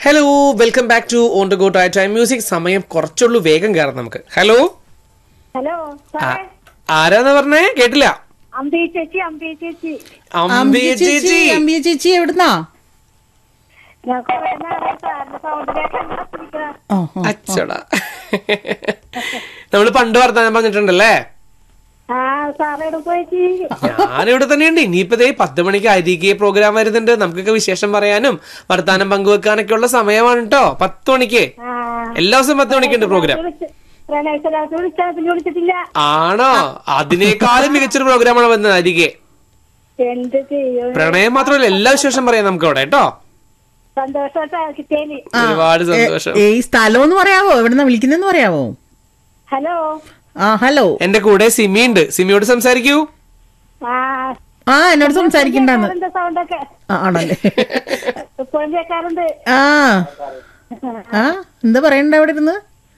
Hello welcome back to on to go to time music സമയം കുറച്ചുള്ളൂ വേഗം കയറാം നമുക്ക് ഹലോ ഹലോ സാറേ ആരാന്ന് പറഞ്ഞേ കേട്ടില്ല അമ്പി ചേച്ചി അമ്പി ചേച്ചി അമ്പിയ ചേച്ചി അമ്പിയ ചേച്ചി എവിടുന്നാ ഞാൻ കുറെ നാളായി സാറിന്റെ സൗണ്ട് കേൾക്കാൻ കാത്തിരിക്കുക. ആ, ആ. അച്ചടാ നമ്മള് പണ്ട് വർത്താനം പറഞ്ഞിട്ടുണ്ടല്ലേ ആ സാറേടെ പോയിട്ട് ഞാനിവിടെ തന്നെയുണ്ട് ഇനിയിപ്പോ ദേ പത്ത് മണിക്ക് അരികെ പ്രോഗ്രാം വരുന്നുണ്ട് നമുക്കൊക്കെ വിശേഷം പറയാനും വർത്താനം പങ്കുവെക്കാനൊക്കെ ഉള്ള സമയമാണ് കേട്ടോ പത്ത് മണിക്ക് ആ എല്ലാ ദിവസവും പത്ത് മണിക്കുണ്ട് പ്രോഗ്രാം പ്രണയത്തിനകത്ത് വിളിച്ചാ പിന്നെ വിളിച്ചിട്ടില്ല ആണോ അതിനേക്കാളും മികച്ചൊരു പ്രോഗ്രാമാണ് വന്നത് അരികെ എന്ത് ചെയ്യും പ്രണയം മാത്രമല്ല എല്ലാ വിശേഷം പറയാം നമുക്ക് അവിടെ കേട്ടോ സന്തോഷമായിട്ടാ കിട്ടിയേല് ആ, ഒരുപാട് ഏ- സന്തോഷം ഏ, ഈ സ്ഥലം ഒന്ന് പറയാവോ എവിടുന്ന വിളിക്കുന്നെന്ന് പറയാവോ ഹലോ ആ ഹലോ എന്റെ കൂടെ സിമി ഉണ്ട് സിമിയോട് സംസാരിക്കൂ ആ ആ എന്നോട് സംസാരിക്കണ്ടെന്ന് കേൾക്കാറുണ്ട് സൗണ്ടൊക്കെ ആ, ആണല്ലേ ഇപ്പോഴും കേൾക്കാറുണ്ട് ആ ആ എന്താ പറയണ്ട അവിടെ ഇരുന്ന്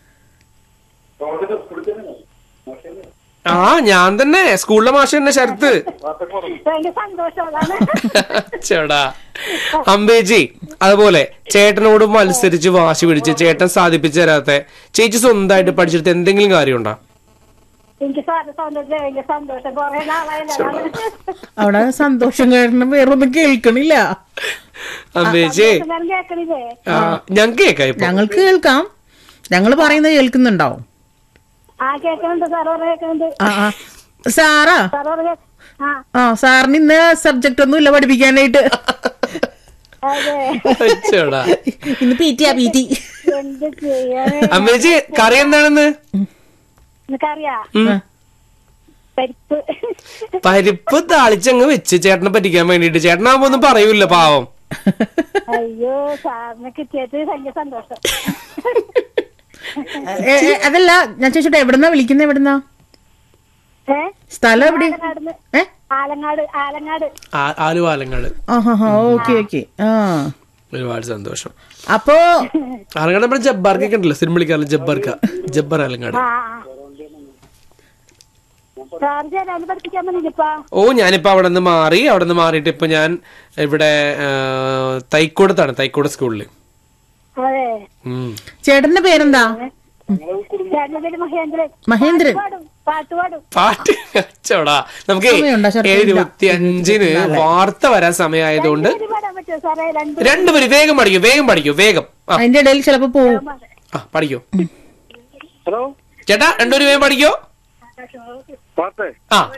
ആ ഞാൻ തന്നെ സ്കൂളിലെ മാഷ തന്നെ ശരത്ത് ഭയങ്കര സന്തോഷം അതാണ് ചേടാ അമ്പേജി അതുപോലെ ചേട്ടനോട് മത്സരിച്ച് വാശി പിടിച്ച് ചേട്ടൻ സാധിപ്പിച്ചു തരാത്ത ചേച്ചി സ്വന്തമായിട്ട് പഠിച്ചെടുത്ത് എന്തെങ്കിലും കാര്യമുണ്ടോ എനിക്ക് സാറിന്റെ സൗണ്ട് ഭയങ്കര സന്തോഷം കുറെ നാളായല്ലോ അതാണ് അവിടെ സന്തോഷം കാരണം വേറൊന്നും കേൾക്കണില്ല അമ്പേജി ഞാൻ കേൾക്കണില്ലേ ആ, ഞങ്ങക്ക് കേക്കാം ഇപ്പൊ ഞങ്ങൾക്ക് കേൾക്കാം ഞങ്ങൾ പറയുന്നത് കേൾക്കുന്നുണ്ടാവും ആ കേൾക്കുന്നുണ്ട് സാറ് പറഞ്ഞ കേൾക്കുന്നുണ്ട് ആ ആ സാറാ സാറ് പറഞ്ഞ ആ ആ സാറിന് ഇന്ന് സബ്ജക്റ്റ് ഒന്നും ഇല്ല പഠിപ്പിക്കാനായിട്ട് അതെ ചേടാ ഇന്ന് പി ടി ആ പി ടി എന്ത് ചെയ്യാൻ അമ്മേജി കറി എന്താണെന്ന് നിനക്കറിയാ ഉം. പരിപ്പ് പരിപ്പ് താളിച്ചങ്ങ് വെച്ച് ചേട്ടനെ പറ്റിക്കാൻ വേണ്ടിട്ട് ചേട്ടനാകുമ്പോ ഒന്നും പറയൂല പാവം അയ്യോ സാറിന് കിട്ടിയത് ഭയങ്കര സന്തോഷം ഏ, ഏ, അതല്ല ഞാൻ ചോദിച്ചോട്ടെ എവിടുന്നാ വിളിക്കുന്നത് എവിടുന്നാ ഏ സ്ഥലം എവിടെ ആലങ്ങാടുന്ന് ഏ ആലങ്ങാട് ആലങ്ങാട് ആ- ആലുവാലങ്ങള് ആ ഹാ ഹാ ഓക്കെ ഓക്കെ ആ ഒരുപാട് സന്തോഷം അപ്പോ ആലങ്ങാട് നമ്മുടെ ജബ്ബാർക്കൊക്കെ ഉണ്ടല്ലോ സിനിമ വിളിക്കാറില്ല ജബ്ബാർക്ക ജബ്ബാർ ആലങ്ങാട് ആ സാറ് ചേരാൻ പഠിപ്പിക്കാൻ വന്നില്ലപ്പാ ഓ ഞാനിപ്പോ അവിടെ നിന്ന് മാറി അവിടെ നിന്ന് മാറിയിട്ട് ഇപ്പൊ ഞാൻ ഇവിടെ ആ, തൈക്കോടത്താണ് തൈക്കോട് സ്കൂളില് അതെ ഉം. ചേട്ടന്റെ പേരെന്താ ചേട്ടന്റെ പേര് മഹേന്ദ്രൻ മഹേന്ദ്രൻ പാടും പാട്ട് പാടും പാട്ട് ചോടാ നമുക്ക് സമയമുണ്ടോ? ശരത്ത് ഏഴ് ഇരുപത്തി അഞ്ചിന് വാർത്ത വരാൻ സമയമായതുകൊണ്ട് ഇത് പാടാൻ പറ്റുമോ സാറേ രണ്ട് രണ്ടുപേരും വേഗം പഠിക്കൂ വേഗം പഠിക്കൂ വേഗം ആ അതിന്റെ ഇടയിൽ ചിലപ്പോ പോവും ആ പഠിക്കൂ ഹലോ ചേട്ടാ രണ്ടുപേരും വേഗം പഠിക്കോ പാട്ടേ ആ